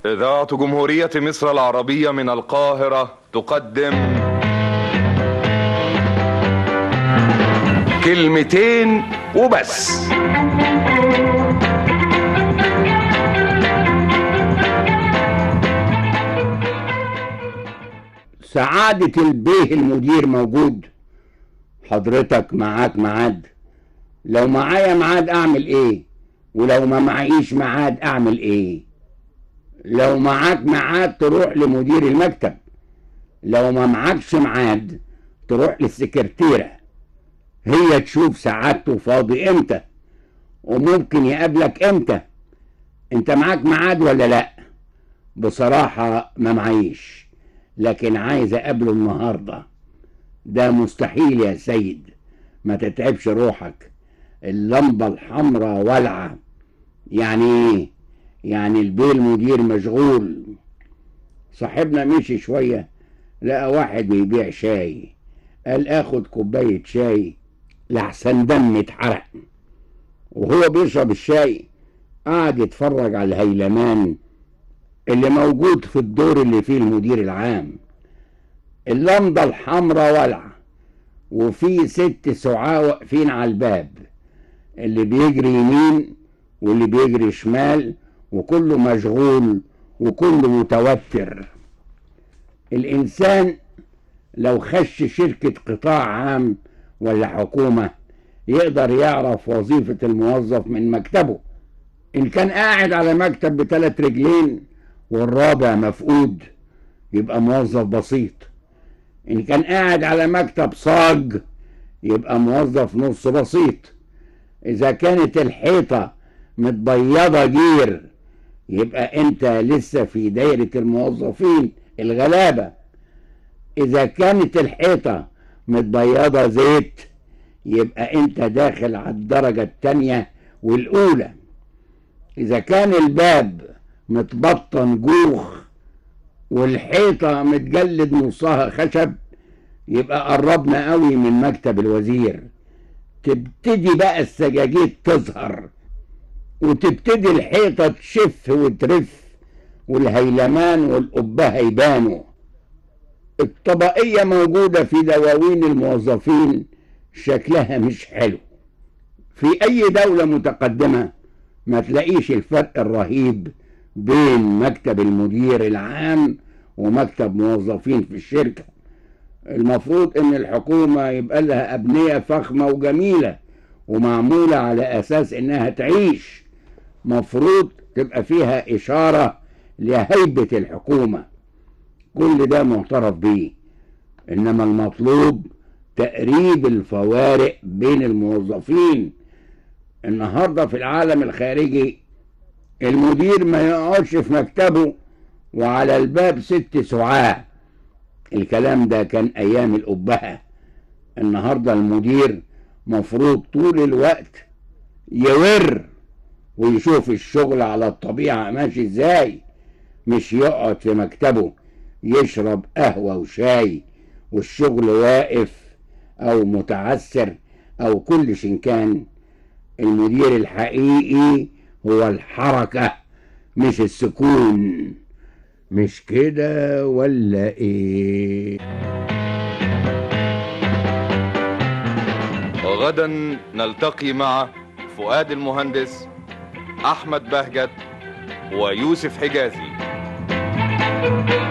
إذاعة جمهورية مصر العربية من القاهرة تقدم كلمتين وبس سعادة البيه المدير موجود حضرتك معاك ميعاد لو معايا ميعاد اعمل ايه ولو ما معيش ميعاد اعمل ايه لو معاك ميعاد تروح لمدير المكتب لو ما معكش ميعاد تروح للسكرتيرة هي تشوف سعادته فاضي امتى وممكن يقابلك امتى انت معاك ميعاد ولا لا بصراحة ما معيش لكن عايز اقابله النهارده ده مستحيل يا سيد ما تتعبش روحك اللمبة الحمراء والعة يعني ايه يعني البيه المدير مشغول صاحبنا مشي شوية لقى واحد بيبيع شاي قال اخد كوباية شاي لحسن دم اتحرق وهو بيشرب الشاي قعد يتفرج على الهيلمان اللي موجود في الدور اللي فيه المدير العام اللمضة الحمراء والعة وفي ست سعاة واقفين على الباب اللي بيجري يمين واللي بيجري شمال وكله مشغول وكله متوتر الإنسان لو خش شركة قطاع عام ولا حكومة يقدر يعرف وظيفة الموظف من مكتبه إن كان قاعد على مكتب بثلاث رجلين والرابع مفقود يبقى موظف بسيط إن كان قاعد على مكتب صاج يبقى موظف نص بسيط إذا كانت الحيطة متبيضة جير يبقى أنت لسه في دايرة الموظفين الغلابة إذا كانت الحيطة متبيضة زيت يبقى أنت داخل على الدرجة التانية والأولى إذا كان الباب متبطن جوخ والحيطة متجلد نصها خشب يبقى قربنا قوي من مكتب الوزير تبتدي بقى السجاجيد تظهر وتبتدي الحيطة تشف وترف والهيلمان والقبة يبانوا الطبقية موجودة في دواوين الموظفين شكلها مش حلو في أي دولة متقدمة ما تلاقيش الفرق الرهيب بين مكتب المدير العام ومكتب موظفين في الشركة المفروض ان الحكومة يبقى لها ابنية فخمة وجميلة ومعمولة على اساس انها تعيش مفروض تبقى فيها اشارة لهيبة الحكومة كل ده معترف بيه انما المطلوب تقريب الفوارق بين الموظفين النهارده في العالم الخارجي المدير ما يقعدش في مكتبه وعلى الباب ست سعاه الكلام ده كان ايام الابهه النهارده المدير مفروض طول الوقت يور ويشوف الشغل على الطبيعه ماشي ازاي مش يقعد في مكتبه يشرب قهوه وشاي والشغل واقف او متعسر او كل شيء كان المدير الحقيقي هو الحركة مش السكون مش كده ولا ايه وغدا نلتقي مع فؤاد المهندس أحمد بهجت ويوسف حجازي